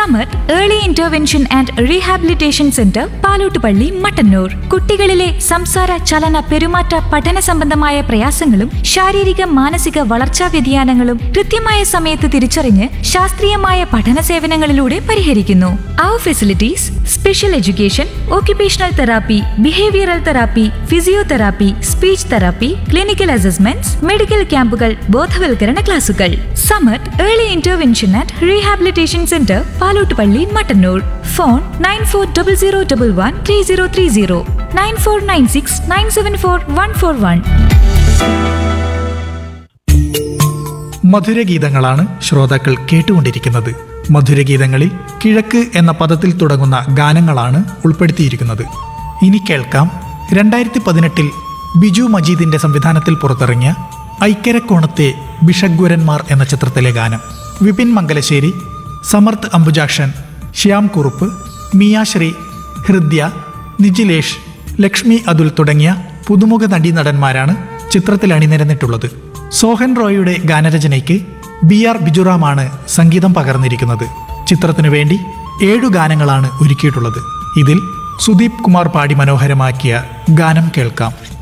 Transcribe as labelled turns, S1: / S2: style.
S1: സമത് early intervention and rehabilitation centre Palottupalli Mattannur കുട്ടികളിലെ സംസാര ചലന പെരുമാറ്റ പഠന സംബന്ധമായ പ്രയാസങ്ങളും ശാരീരിക മാനസിക വളർച്ചാ വ്യതിയാനങ്ങളും കൃത്യമായ സമയത്ത് തിരിച്ചറിഞ്ഞ് ശാസ്ത്രീയമായ പഠന സേവനങ്ങളിലൂടെ പരിഹരിക്കുന്നു അവർ facilities special education occupational therapy behavioural therapy physiotherapy speech therapy clinical assessments medical ക്യാമ്പുകൾ ബോധവൽക്കരണ ക്ലാസുകൾ Samath early intervention and rehabilitation centre Palottupalli Mattannur phone nine four double zero double one three zero three zero nine four nine six nine seven four one four one
S2: മധുരഗീതങ്ങളാണ് ശ്രോതാക്കൾ കേട്ടുകൊണ്ടിരിക്കുന്നത് മധുരഗീതങ്ങളിൽ കിഴക്ക് എന്ന പദത്തിൽ തുടങ്ങുന്ന ഗാനങ്ങളാണ് ഉൾപ്പെടുത്തിയിരിക്കുന്നത് ഇനി കേൾക്കാം രണ്ടായിരത്തി പതിനെട്ടിൽ ബിജു മജീദിന്റെ സംവിധാനത്തിൽ പുറത്തിറങ്ങിയ ഐക്കരക്കോണത്തെ ബിഷഗ്വരന്മാർ എന്ന ചിത്രത്തിലെ ഗാനം വിപിൻ മംഗലശ്ശേരി സമർത്ത് അംബുജാക്ഷൻ ശ്യാം കുറുപ്പ് മിയാശ്രീ ഹൃദ്യ നിജിലേഷ് ലക്ഷ്മി അതുൽ തുടങ്ങിയ പുതുമുഖ നടീനടന്മാരാണ് ചിത്രത്തിൽ അണിനിരന്നിട്ടുള്ളത് സോഹൻ റോയിയുടെ ഗാനരചനയ്ക്ക് ബി ആർ ബിജുറാമാണ് സംഗീതം പകർന്നിരിക്കുന്നത് ചിത്രത്തിനു വേണ്ടി ഏഴു ഗാനങ്ങളാണ് ഒരുക്കിയിട്ടുള്ളത് ഇതിൽ സുദീപ് കുമാർ പാടി മനോഹരമാക്കിയ ഗാനം കേൾക്കാം